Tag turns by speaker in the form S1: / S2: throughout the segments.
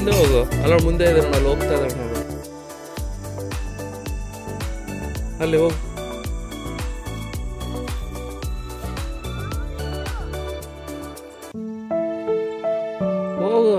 S1: ಮುಂದೆ ಹೋಗು ಅಲ್ಲ ಮುಂದೆ ಇದೆ ನೋಡು ಅಲ್ಲಿ ಹೋಗ್ತಾ ಇದ್ದಾರೆ ನೋಡು ಅಲ್ಲಿ ಹೋಗು ಹೋಗು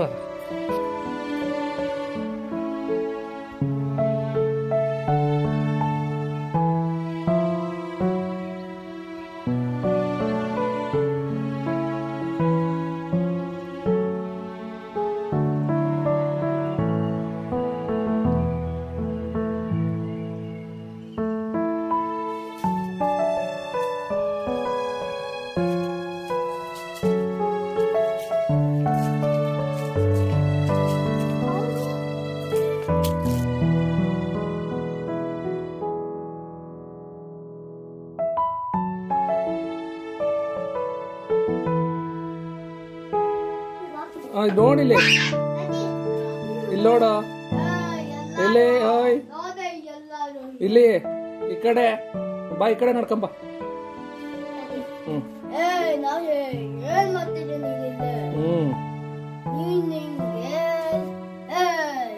S1: ನೋಡಿಲ್ಲಿ ಇಲ್ಲಿ ನೋಡ ಎಲ್ಲಿ ಓಯ್ ಇಲ್ಲಿ ಈ ಕಡೆ ಬಾ ಈ ಕಡೆ ನಡ್ಕೊಂಬ ಹ್ಮ್
S2: ಏನ್ ಮಾಡ್ತಿದ್ದೆ ನೀನಿಲ್ಲಿ
S1: ಹ್ಮ್
S2: ನೀನ್ ನಿಂಗೆ ಏಯ್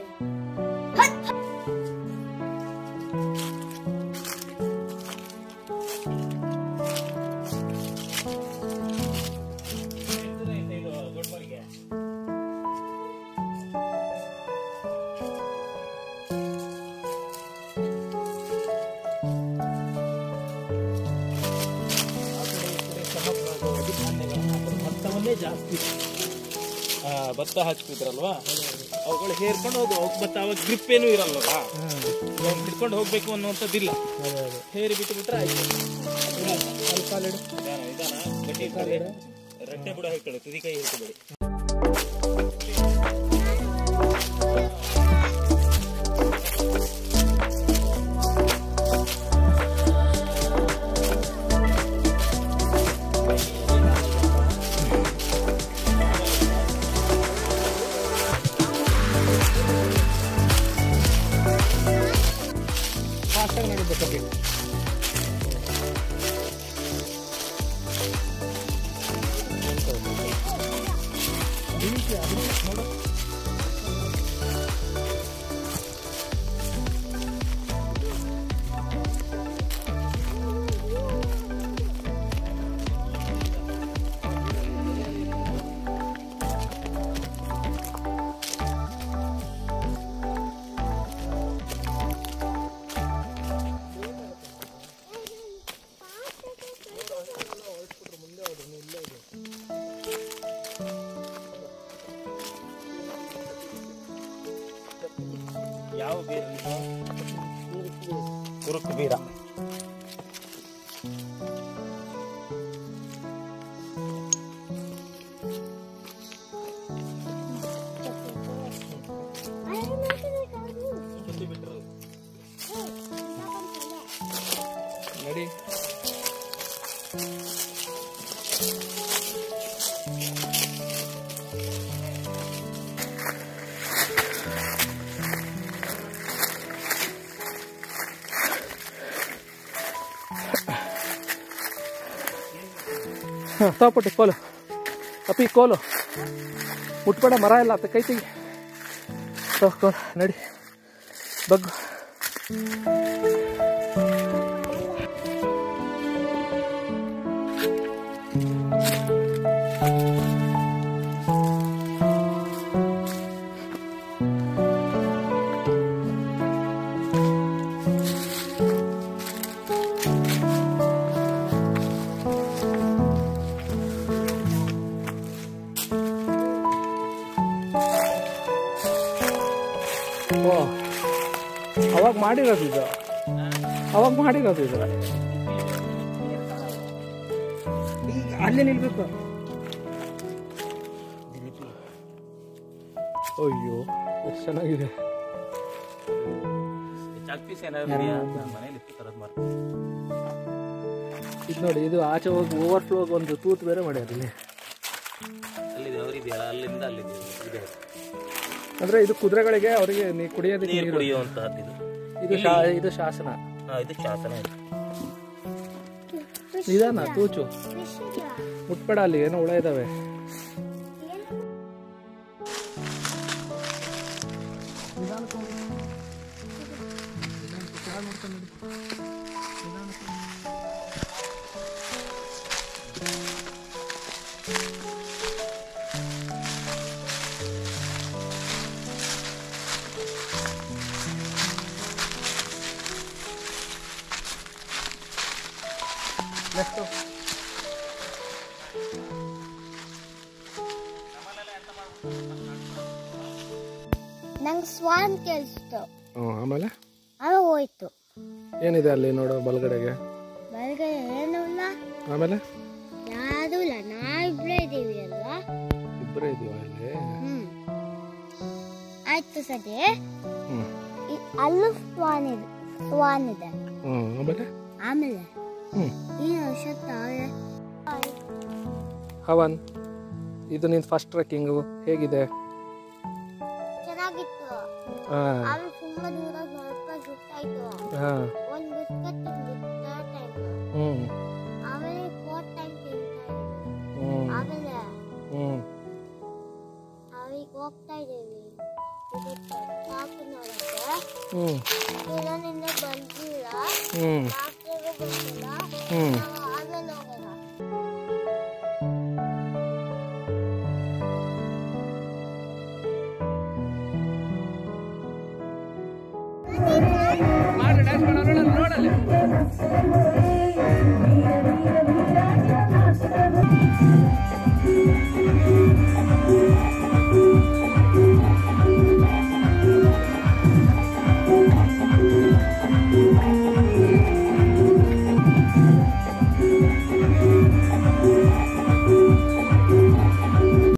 S3: ಭತ್ತವನ್ನೇ ಜಾಸ್ತಿ ಆ, ಭತ್ತ ಹಾಕ್ತಿದ್ರಲ್ವಾ ಅವುಗಳು ಹೇರ್ಕೊಂಡು ಹೋಗು ಅವಕ್ಕೆ ಭತ್ತ ಅವಾಗ ಗ್ರಿಪ್ ಏನೂ ಇರಲ್ವಲ್ಲ ಅವ್ನು ಹಿಡ್ಕೊಂಡು ಹೋಗ್ಬೇಕು ಅನ್ನುವಂಥದ್ದಿಲ್ಲ ಹೇರಿ ಬಿಟ್ಟು ಬಿಟ್ರೆ ಆಯ್ತು ನಿಧಾನ, ನಿಧಾನ, ಗಟ್ಟಿ ಇಟ್ಕೊಳ್ಳಿ. ರಟ್ಟೆ ಬುಡ ಹಿಡ್ಕೊಳ್ಳಿ ತುದಿ ಕೈ ಹಿಡ್ಕೊಬೇಡಿ
S1: ಫಾಸ್ಟಾಗಿ ನಡೀಬೇಕು ಬಗ್ಗೆ
S3: ಯಾವ ಬೀರ ಕುರುಕು ಬೀರ
S1: ನಡಿ ಹಾಂ ತಾಪಟ್ಟಿ ಕೋಲು ಅಪ್ಪಿ ಕೋಲು ಮುಟ್ಬೇಡ ಮರ ಇಲ್ಲ ಅತ್ತ ಕೈ ತೆಗಿ ತಗೋ ಕೋಲು ನಡಿ ಬಗ್ಗು ಓ ಅವಾಗ ಮಾಡಿರೋದು ಇದು ಅವಾಗ ಮಾಡಿರೋದು ಇದು ಈಗ ಅಲ್ಲೇ ನಿಲ್ಬೇಕು ಅಯ್ಯೋ ಎಷ್ಟು ಚೆನ್ನಾಗಿದೆ
S3: ಚಾಕ್ ಪೀಸ್ ಏನಾದ್ರು ಇದೆಯಾ ಮನೇಲಿ ತರದ್ ಮಾರ್ಕ್
S1: ಇದು ನೋಡಿ ಇದು ಆಚೆ ಹೋಗಿ ಓವರ್ಫ್ಲೋ ಒಂದು ತೂತು ಬೇರೆ ಮಾಡ್ಯಾರ ಇಲ್ಲಿ
S3: ಅಲ್ಲಿದೆ ಅವರಿದೆಯಲ್ಲ ಅಲ್ಲಿಂದ ಅಲ್ಲಿದೆ ಇದೆ
S1: ಅಂದ್ರೆ ಇದು ಕುದುರೆಗಳಿಗೆ ಅವರಿಗೆ ನೀ ಕುಡಿಯೋದಕ್ಕೆ
S3: ನೀರು
S1: ನೀರು
S3: ಕುಡಿಯುವಂತಹದ್ದು ಇದು
S1: ಇದು ಶಾ- ಇದು ಶಾಸನ
S3: ಹಾ ಇದು ಶಾಸನ ಇದು
S1: ನಿಧಾನ ತೂಚು ಮುಟ್ಬೇಡ ಅಲ್ಲಿ ಏನೋ ಹುಳ ಇದಾವೆ ನೆಕ್ಸ್ಟು
S2: ನಂಗೆ ಸ್ವಾನ್ ಕೇಳಿಸ್ತು
S1: ಹ್ಞೂ ಆಮೇಲೆ
S2: ಆಮೇಲೆ ಹೋಯ್ತು
S1: ಏನಿದೆ ಅಲ್ಲಿ ನೋಡು ಬಲಗಡೆಗೆ
S2: ಬೆಳಗ್ಗೆ ಏನೂ ಇಲ್ಲ
S1: ಆಮೇಲೆ
S2: ಯಾರೂ ಇಲ್ಲ ನಾವಿಬ್ರೇ ಇದ್ದೀವಿ ಅಲ್ವಾ
S1: ಇಬ್ಬರೇ ಇದೀವ ಅಲ್ಲಿ
S2: ಹ್ಮ್ ಆಯ್ತು ಸರಿ
S1: ಹ್ಞೂ
S2: ಇ- ಅಲ್ಲೂ ಸ್ವಾನ್ ಇದೆ ಸ್ವಾನ್ ಇದೆ
S1: ಹ್ಞೂ ಆಮೇಲೆ
S2: ಆಮೇಲೆ
S1: ಹ್ಞೂ
S2: ಈ ವರ್ಷ ತಾವೇ
S1: ಹವನ್ ಇದು ನಿನ್ನ ಫಸ್ಟ್ ಟ್ರೆಕ್ಕಿಂಗು ಹೇಗಿದೆ
S2: ಚೆನ್ನಾಗಿತ್ತು
S1: ಹಾಂ
S2: ಆಮೇಲೆ ತುಂಬಾ ದೂರ ಸ್ವಲ್ಪ ಸುತ್ತಾಯ್ತು
S1: ಹಾಂ
S2: ಒಂದು ಬಿಸ್ಕಟ್ ತಿಂದಿದ್ದು ಥರ್ಡ್ ಟೈಮ್
S1: ಹ್ಞೂ
S2: ಆಮೇಲೆ ಫೋರ್ತ್ ಟೈಮ್ ತಿಂತಾ ಇದ್ದೀನಿ
S1: ಹ್ಞೂ
S2: ಆಮೇಲೆ
S1: ಹ್ಞೂ
S2: ನಾವೀಗ ಹೋಗ್ತಾ ಇದ್ದೀವಿ ಇದಕ್ಕೆ ಶಾಪ್ ನೋಡಕ್ಕೆ
S1: ಹ್ಞೂ
S2: ಇನ್ನೊಂದಿನ ಬಂದಿಲ್ಲ
S1: ಹ್ಞೂ
S2: ಡಾಕ್ಟರ್ಗೂ ಬಂದಿಲ್ಲ
S1: ಹ್ಞೂ
S2: ನಾವು